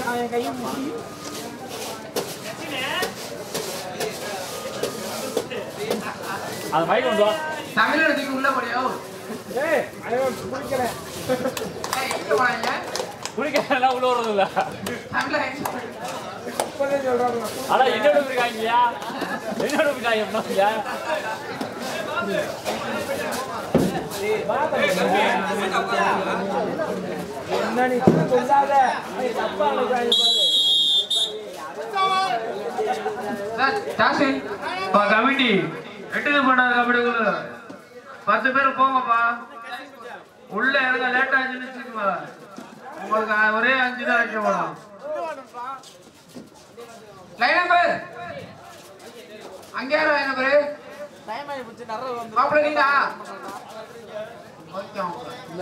அவன் கையை முடி அது மைக் கொண்டு வா தமிழ் தூக்கி உள்ள போடியோ ஏய் அவன் குடிக்கல ஏய் எங்க போறாங்க குடிக்கலாம் உள்ள வரது இல்ல தமிழ்ல இப்போதே சொல்றாங்க ஆனா என்னோட இருக்காங்கயா என்னோட இருக்காங்க என்னங்க என்ன நீ சொல்லாத அவன் தப்பா நினைக்கிறாங்க பாரு தாசன் பா கமிட்டி எட்டுக்கு பண்ணாத கமிட்டிக்குள்ள பத்து பேர் போங்கப்பா உள்ள இறங்க லேட் ஆச்சுன்னு வச்சுக்கோங்க உங்களுக்கு ஒரே அஞ்சு தான் வைக்க போலாம் லைன் நம்பர் அங்க யாரும் லைன் நம்பர் மாப்பிள்ள நீங்களா okay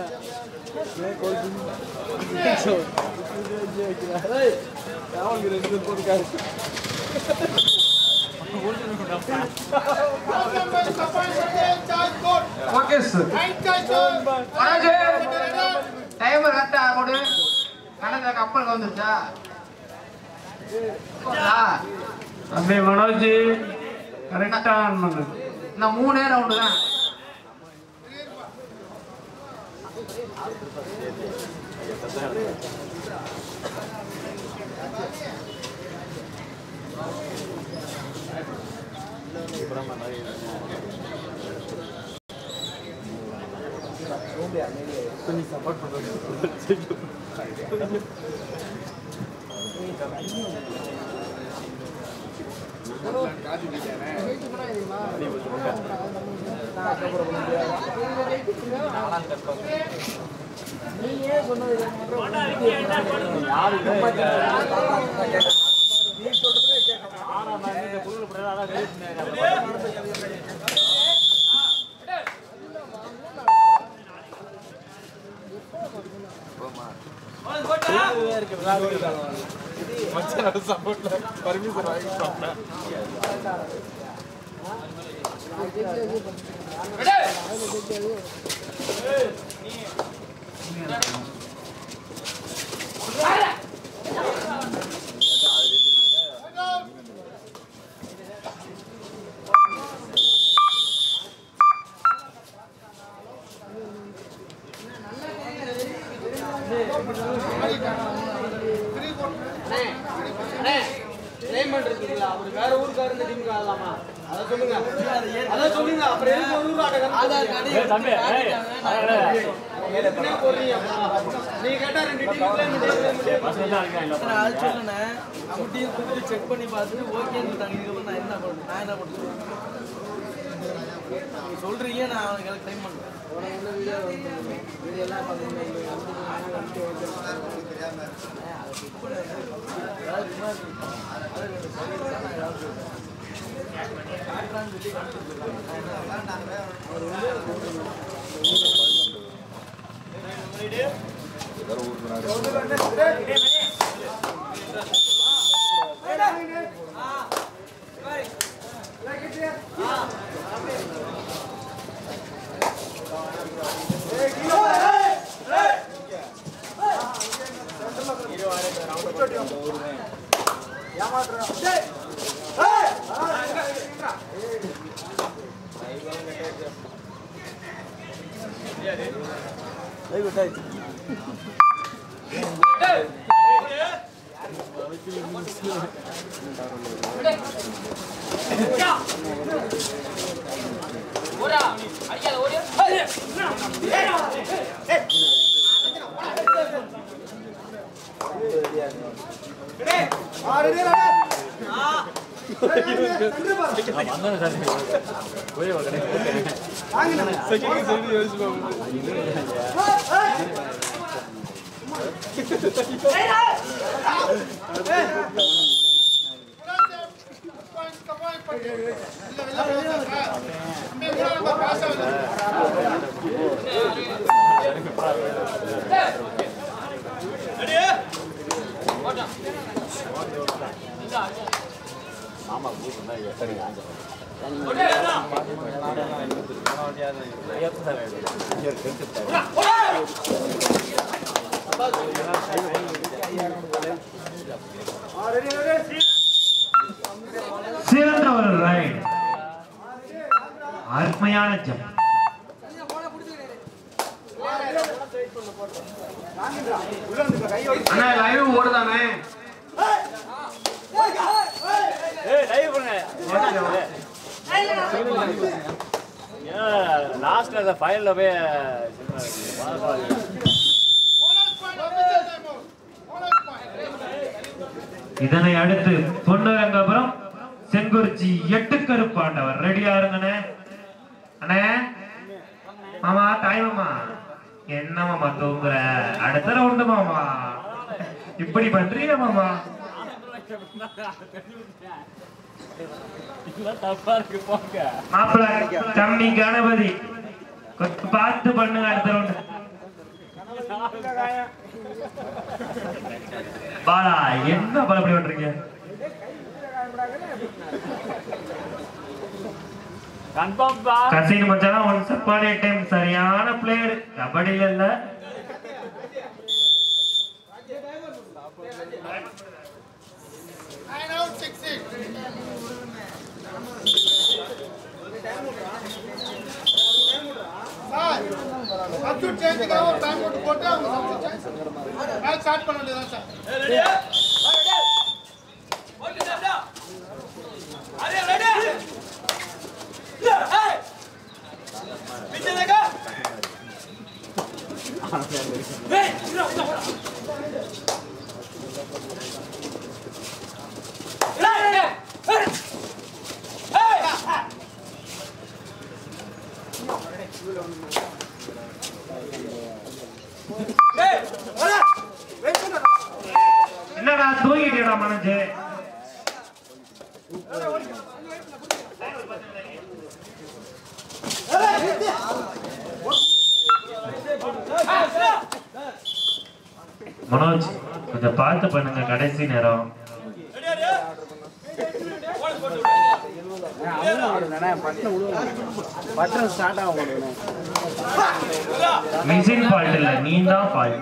okay sir Manoj timer கரெக்டா போடு கணக்கு கப்பலுக்கு வந்துருச்சா போதா? தம்பி மனோஜ் கரெக்டா இன்னும் மூணே ரவுண்டு தான் பேமெண்ட் இருக்குங்களா அவர் வேற ஊருக்காரர் இந்த டீமுக்கு ஆடலாமா அதை சொல்லுங்க அதை சொல்லுங்க அப்புறம் எதுக்கு ஒரு ஊர் ஆட்டக்காரர் ஏய் தம்பி ஏய் அடடே. எதுக்குன்னே போடுறீங்க நீ கேட்டா ரெண்டு டீம் பசங்க தான் இருக்காங்க இல்ல நான் சொன்னேன் அப்படியே கொடுத்து செக் பண்ணி பார்த்துட்டு ஓகேன்னு இதுக்கப்புறம் நான் என்ன பண்ணுறேன் நான் என்ன பண்ணுறேன் நீங்க சொல்றீங்க நான் அவனுக்கு டைம் பண்ணுறேன் வந்தானே சார் போய் கடை மாமா கூப்பிட்டு தான் சரி ஆஞ்சு சிறந்த ஒரு ரைட் அருமையான ஜம்ப் அண்ணா லைவ் ஓடுதானே ஏய் லைவ் பண்ணுங்க லாஸ்ட்ல அந்த ஃபைல்ல போய் இதனை அடுத்து பொன்னுரங்கபுரம் செங்குறிச்சி எட்டு கருப்பாண்டவர் ரெடியா இருங்கண்ணே அண்ணே மாமா தாய் மாமா என்ன மாமா தூங்குற அடுத்த ரவுண்டு மாமா இப்படி பண்றீங்க மாமா இதெல்லாம் தப்பா இருக்கு போங்க மாப்பிள்ள தம்பி கணபதி கொஞ்சம் பார்த்து பண்ணுங்க அடுத்த ரவுண்டு பாலா என்ன பாலா இப்படி பண்றீங்க கன்ஃபார்ம் பா கசின் மச்சான் ஒன்ஸ் அப்பான் ஏ டைம் சரியான பிளேயர் கபடியில இல்ல சப்ஸ்டியூட் சேஞ்சுக்காக ஒரு டைம் போட்டு போட்டு அவங்க சப்ஸ்டியூட் மேட்ச் ஸ்டார்ட் பண்ண வேண்டியதான் சார் என்னடா தூங்கிட்டியடா மனஞ்சு மனோஜ் கொஞ்சம் பார்த்து பண்ணுங்க கடைசி நேரம் பட்டன் ஸ்டார்ட் ஆக முடியும் மிஷின் ஃபால்ட் இல்ல நீ தான் ஃபால்ட்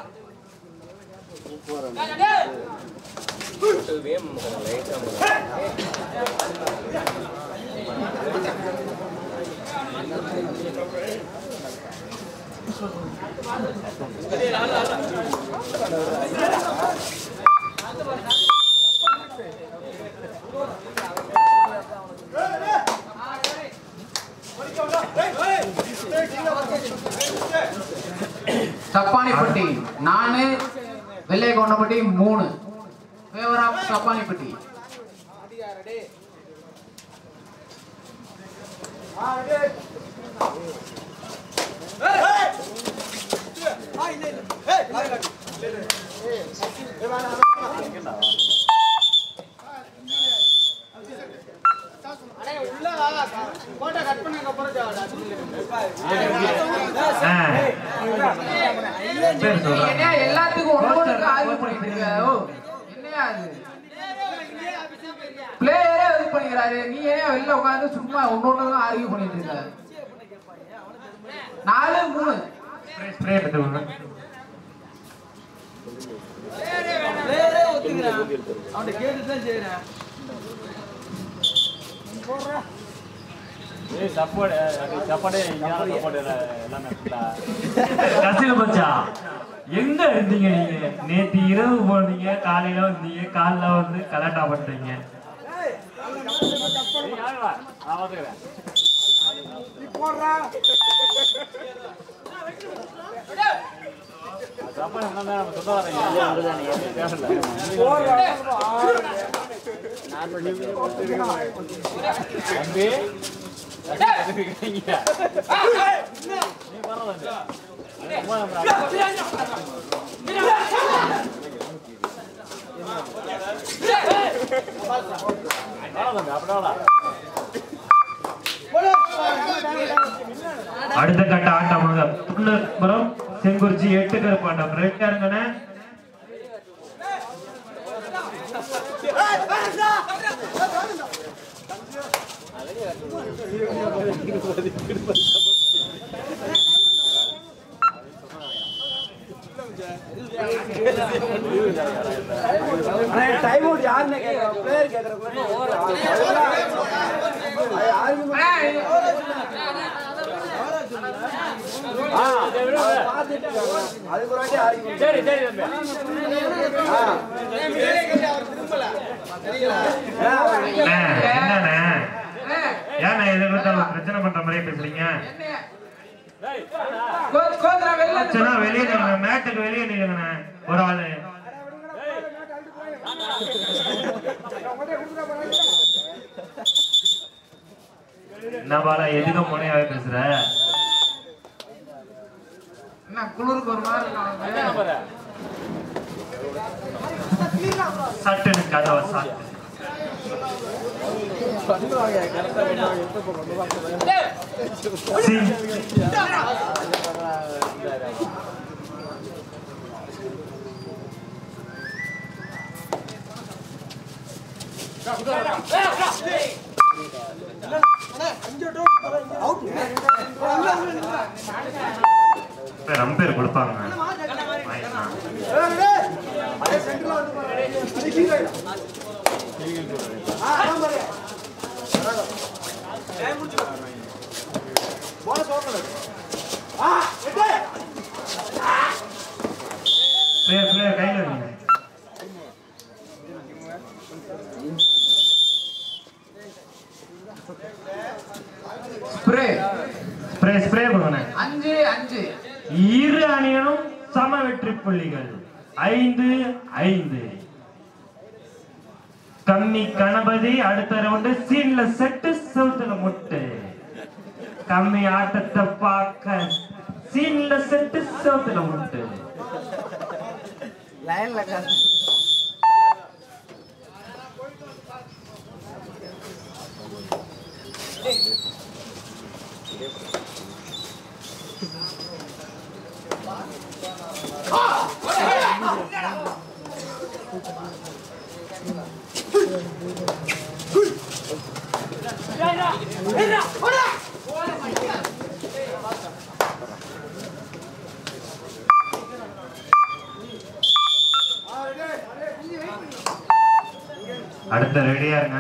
சப்பானிப்பட்டி நானு வெள்ளை கொண்டப்பட்டி மூணு ஃபேவர் ஆஃப் சப்பானிப்பட்டி உள்ள கோட்டை கட் பண்ணதுக்கு அப்புறம் பேர் சொல்றேன் என்ன எல்லாத்துக்கும் ஒன்று ஒன்று ஆய்வு பண்ணிட்டு இருக்க ஓ என்னையா அது பிளேயரே இது பண்ணிக்கிறாரு நீ ஏன் வெளில உட்காந்து சும்மா ஒன்று ஒன்று தான் ஆர்கியூ பண்ணிட்டு இருக்க நாலு மூணு ஸ்ப்ரே எடுத்துக்கோங்க பிளேயரே ஒத்துக்கிறான் அவன்கிட்ட கேட்டு தான் செய்யறேன் ஏய் சப்போர்ட் சப்போர்ட் இங்க சப்போர்ட் எல்லாமே ஃபுல்லா கசில் மச்சா எங்க இருந்தீங்க நீங்க நேத்து இரவு போனீங்க காலையில வந்தீங்க காலைல வந்து கலாட்டா பண்றீங்க நீ யாருடா நான் பாத்துக்கிறேன் சப்போர்ட் என்ன நம்ம சொல்ல வரீங்க தம்பி நீ பரவாயில்ல அப்படியே அடுத்த கட்ட ஆட்டமாக புன்னபுரம் செங்குறிச்சி எட்டு கருப்பாண்டம் ரெடியா இருங்கண்ணே அதுக்கு ஒரு வாட்டி ஆடிக்கணும் சரி சரி தம்பி அண்ணே, என்னண்ணே ஏண்ணே இதை கொடுத்தா பிரச்சனை பண்ற மாதிரியே பேசுறீங்க கோச் கோச் நான் வெளில சரி, வெளியே நில்லுங்க மேட்டுக்கு வெளியே நில்லுங்கண்ணே ஒரு ஆளு என்ன பாலா எதுக்கு முனையாவே பேசுற என்ன குளிருக்கு ஒரு மாதிரி இருக்கு அவனுக்கு. சட்டுன்னு கதவை சாத்து சீ. பேர் அம்பேர் கொடுப்பாங்க வாங்கிக்கலாம். பிளேயர் பிளேயர் கையில் இருங்க ஸ்ப்ரே ஸ்ப்ரே ஸ்ப்ரே கொடுங்கண்ணே அஞ்சு அஞ்சு இரு அணியனும் சம வெற்றி புள்ளிகள் ஐந்து ஐந்து கம்மி கணபதி அடுத்த ரவுண்டு சீன்ல செட்டு செவுத்துல முட்டு கம்மி ஆட்டத்தை பார்க்க சீன்ல செட்டு செவுத்துல முட்டு அடுத்த ரெடியா இருங்க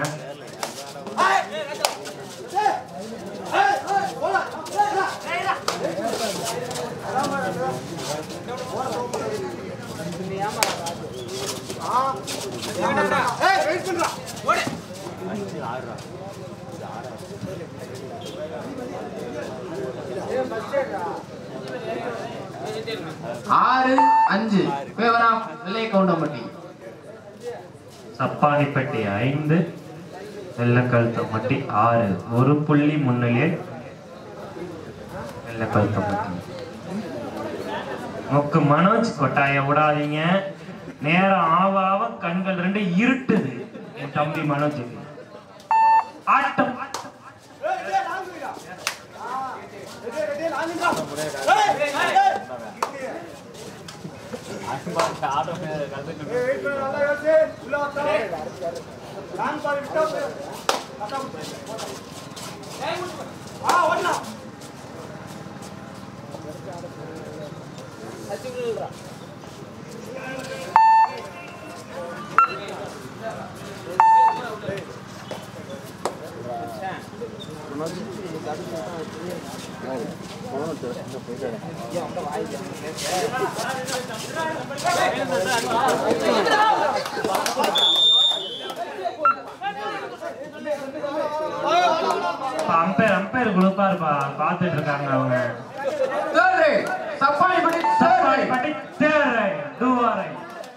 ஆறு அஞ்சு ஃபேவர் ஆஃப் வெள்ளை கவுண்டம்பட்டி சப்பானிப்பட்டி ஐந்து வெள்ளக்கழுத்தம்பட்டி ஆறு ஒரு புள்ளி முன்னிலே வெள்ளக்கழுத்தம்பட்டி மொக்கு மனோஜ் கொட்டாய விடாதீங்க நேரம் ஆவ ஆவ கண்கள் ரெண்டு இருட்டுது என் தம்பி மனோஜுக்கு ஆட்டம் அம்பேர் அம்பேர் கொடுப்பாருப்பா பார்த்துட்டு இருக்காங்க அவங்க தேர்ட் சப்பானிப்பட்டி தேர்ட் சப்பானிப்பட்டி தேரை டூவாரை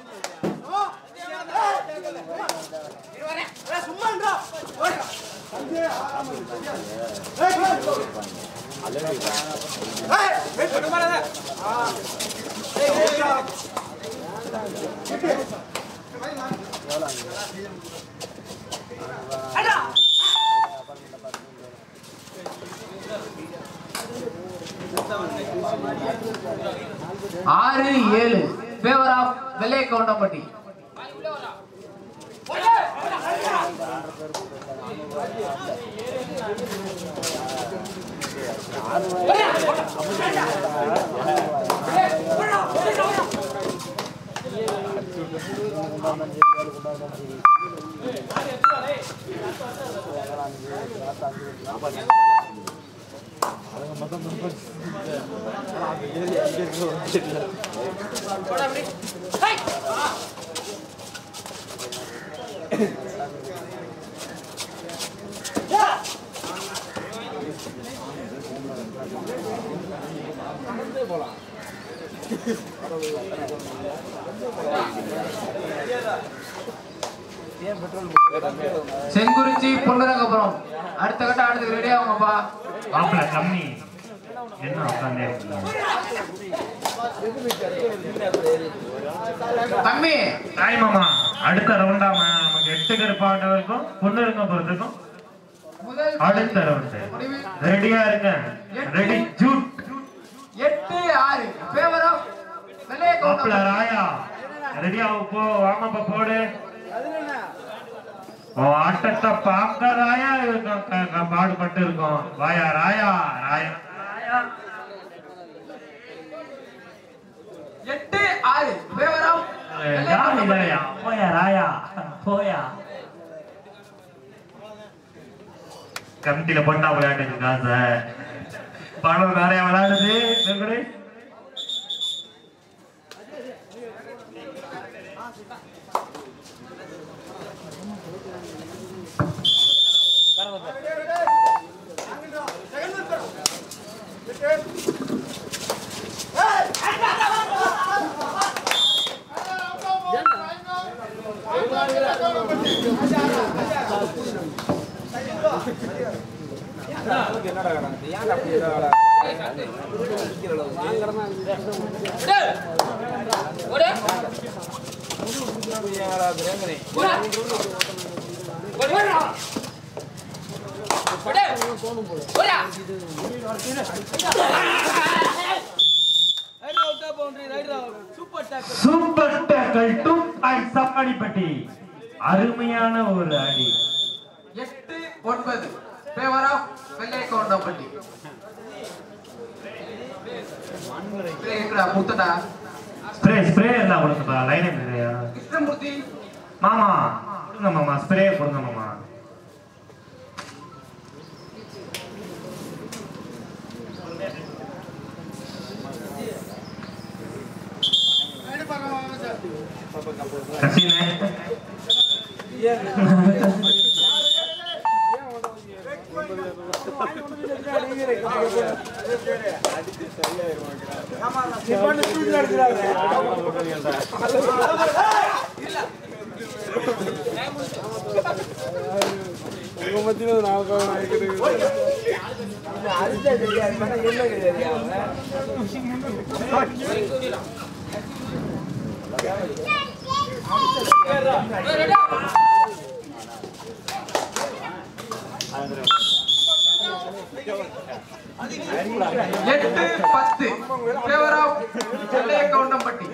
ஆறு ஏழு ஃபேவர் ஆஃப் வெள்ளை கவுண்டம்பட்டி செங்குறிச்சி பொன்னுரங்கபுரம் அடுத்த கட்ட ஆடுறதுக்கு ரெடி ஆகுங்கப்பா மாப்பிள்ள கம்மி என்ன உட்காந்தே தம்பி தாய் மாமா அடுத்த ரவுண்டாம நமக்கு எட்டு கருப்பாண்டவருக்கும் பொண்ணுருங்க பொறுத்துக்கும் முதல் அடுத்த ரவுண்டு முடிவு ரெடியா இருங்க ரெடி ஜூட் எட்டு ஆறு பேவரம் வெள்ளைய மாப்பிள்ள கவுண்டர் ராயா ரெடியா போ வாங்கப்பா போடு உன் ஆட்டத்தை பார்க்க ராயா இருக்கும் க- க- பாடுபட்டு இருக்கோம் வாயா ராயா ராயா ராயா எட்டு ஆறு பேவரம் வெள்ளைய யார் கவுண்டர் இல்லையா போயா ராயா போயா கமிட்டியில பொண்ணா விளையாட்டு இருக்கா சார் பணம் நிறைய விளையாடுது Venkatesh super tackle two point Sappadipatti அருமையான ஒரு அடி எட்டு ஒன்பது பேவரம் வெள்ளைய கவுண்டம்பட்டி இருக்குடா முத்தடா ஸ்ப்ரே ஸ்ப்ரே இருந்தா கொடுங்கப்பா லைன் இல்லையா கிருஷ்ணமூர்த்தி மாமா கொடுங்க மாமா ஸ்ப்ரே கொடுங்க மாமா கசினே எட்டு பத்து பேவரம் வெள்ளைய கவுண்டம்பட்டி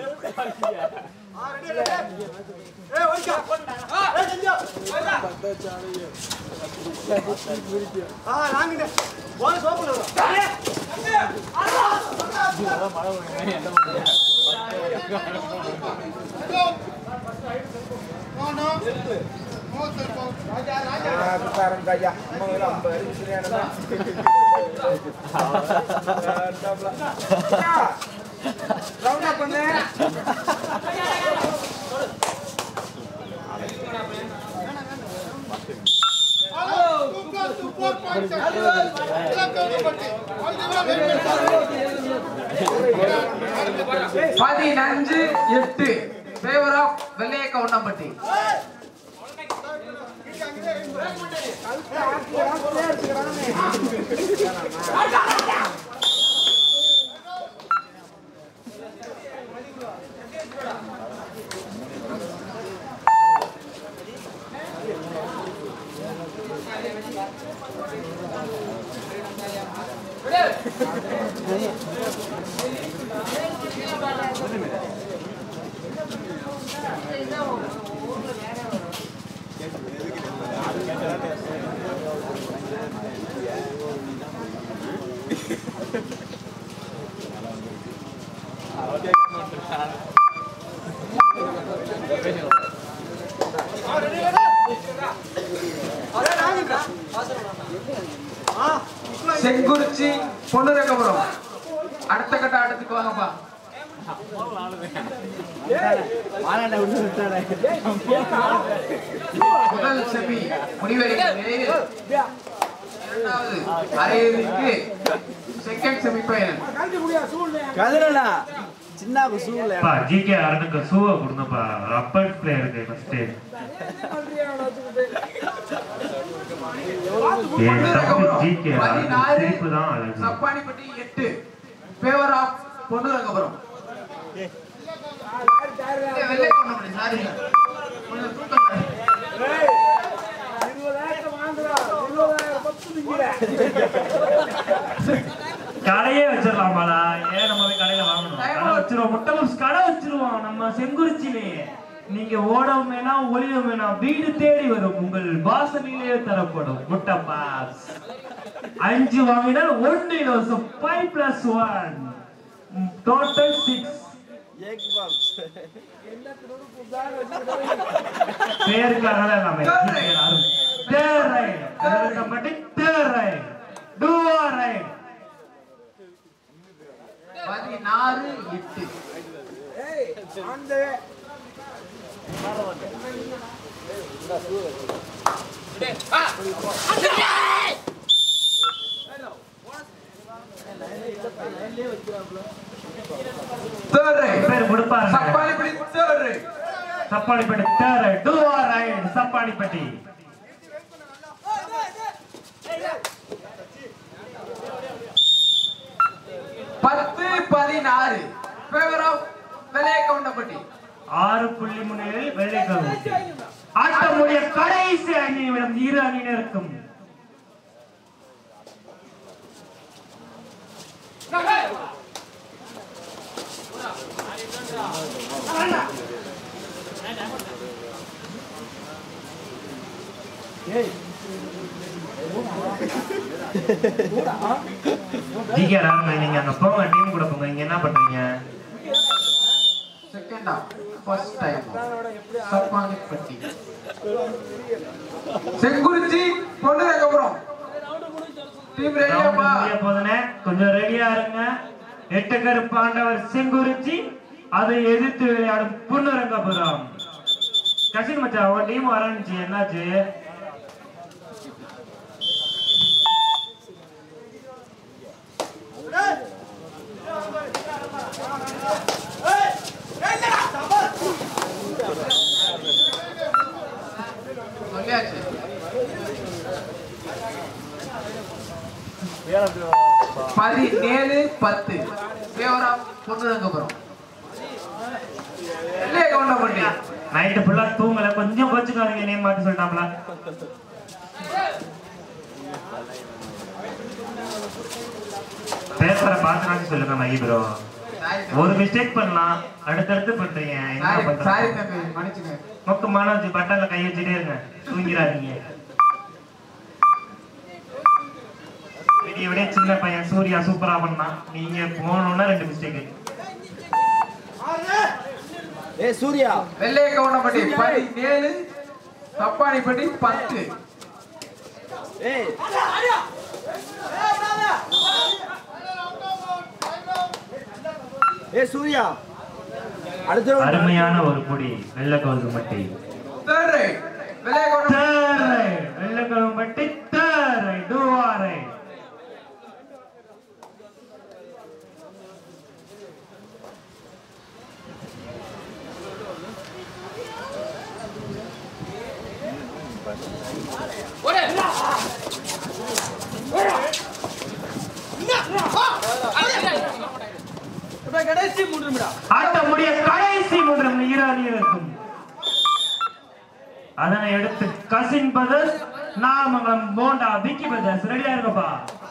பதினஞ்சு எட்டு பேவரம் வெள்ளைய கவுண்டம்பட்டி செங்குறிச்சி பொன்னுரங்கபுரம் அடுத்த கட்ட ஆட்டத்துக்கு வாங்கப்பா முதல் செமி முடிவடைகிறது இரண்டாவது அரையிறுதிக்கு செகண்ட் செமி ஃபைனல் கதிரண்ணா சின்ன சூழ்நிலை பா ஜிகே அருணுக்கு சூவை கொடுங்கப்பா ரப்பர் பிளேயருக்கு ஃபர்ஸ்ட் என் தம்பி ஜிகே பதினாறு சிரிப்பு தான் அழகு சப்பானிப்பட்டி எட்டு ஃபேவர் ஆஃப் பொன்னுரங்கபுரம் வெள்ளை கொண்டமணி சாரி கொஞ்சம் தூக்கம் வருது. இருபதாயிரம் வாங்குறா இருபதாயிரம் பத்து நிக்கிற கடையே வச்சிடலாமாடா ஏன் நம்ம போய் கடையில வாங்கணும் கடை வச்சிருவோம் முட்டை பப்ஸ் கடை வச்சிருவோம் நம்ம செங்குறிச்சிலே நீங்க ஓடவும் வேணாம் ஒளியும் வேணாம் வீடு தேடி வரும் உங்கள் வாசலிலே தரப்படும் முட்டை பாப்ஸ் அஞ்சு வாங்கினால் ஒன்று இலவசம் five plus one total six ஏக் பாக்ஸ் பேருக்காக தான் நாம தேர் ரைட் மட்டும் தேர் ரைட் டூ ரைட் பதினாறு எட்டு அந்த தேர்ட் ரைட் பேர் கொடுப்பாருங்க Sappanipatti third right Sappalipatti third right two right Sappalipatti பத்து பதினாறு ஃபேவர் ஆஃப் வெள்ளைய கவுண்டப்பட்டி ஆறு புள்ளி முன்னிலையில் வெள்ளை கவுண்டி ஆட்டமுடைய கடைசி அணியிடம் இரு அணியினருக்கும் ஜிகே ராமன் நீங்க அங்க போங்க டீம் கூட போங்க இங்க என்ன பண்றீங்க second half first time Sappanipatti Sengurichi Ponnurangapuram team round ரெடியாப்பா முடிய போதுனே கொஞ்சம் ரெடியா இருங்க எட்டு கருப்பாண்டவர் செங்குறிச்சி அதை எதிர்த்து விளையாடும் புன்னரங்கபுரம் கசின் மச்சான் அவன் டீம் வரணுச்சு என்னாச்சு சொல்லியாச்சு பதினேழு பத்து ஃபேவர் ஆஃப் பொன்னுரங்கபுரம் வெள்ளைய கவுண்டப்பட்டி நைட்டு ஃபுல்லா தூங்கல கொஞ்சம் கோச்சுக்காதீங்க நேம் மாத்தி சொல்லிட்டாப்ல பேப்பரை பார்த்து சொல்லுங்க மகி ப்ரோ ஒரு மிஸ்டேக் பண்ணலாம் அடுத்தடுத்து பண்றீங்க என்ன சாரி சாரி பண்றீங்க தம்பி மன்னிச்சுங்க மொக்க மனோஜ் பட்டன்ல கை வச்சுட்டே இருங்க தூங்கிடாதீங்க விடிய விட சின்ன பையன் சூர்யா சூப்பரா பண்ணான் நீங்க போகணும்னா ரெண்டு மிஸ்டேக் ஏ சூர்யா வெள்ளைய கவுண்டப்பட்டி பதினேழு சப்பானிப்பட்டி பத்து ஏய் ஏ சூர்யா அடுத்த round. அருமையான ஒரு பொடி வெள்ளை கவுது மட்டி தேர்ட் ரைட் வெள்ளைய கவுண்டப்பட்டி வெள்ளை கவுது மட்டி தேரை டூவாரை இப்ப கடைசி மூன்று நிமிடம் ஆட்ட முடிய கடைசி மூன்று இரு அணியினருக்கும் அதனை எடுத்து cousin brothers Namangalam Bonda Vicky brothers ரெடியா இருக்கப்பா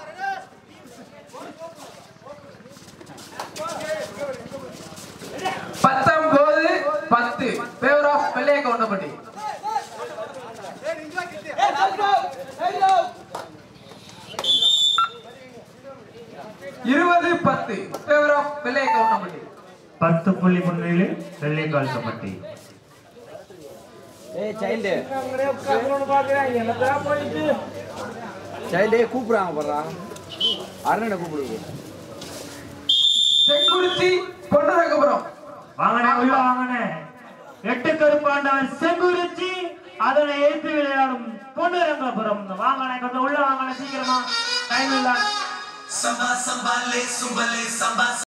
பத்தொன்பது பத்து ஃபேவர் ஆஃப் வெள்ளைய கவுண்டப்பட்டி இருபது பத்து ஃபேவர் ஆஃப் வெள்ளைய கவுண்டப்பட்டி பத்து புள்ளி முன்னிலையில் வெள்ளை கால்சப்பட்டி ஏய் சைல்டு அங்கனே உட்கார்ந்து பாக்குறாங்க என்னத்தா போயிட்டு சைல்டே கூப்பிடுறாங்க பாடுறா அருணனை கூப்பிடுது செங்குறிச்சி பொன்னரங்கபுரம் வாங்கண்ணே உள்ள வாங்கண்ணே எட்டு கருப்பாண்டவன் செங்குறிச்சி அதனை ஏற்று விளையாடும் பொன்னுரங்கபுரம் வாங்கண்ணே கொஞ்சம் உள்ள வாங்கண்ணே சீக்கிரமா டைம் இல்ல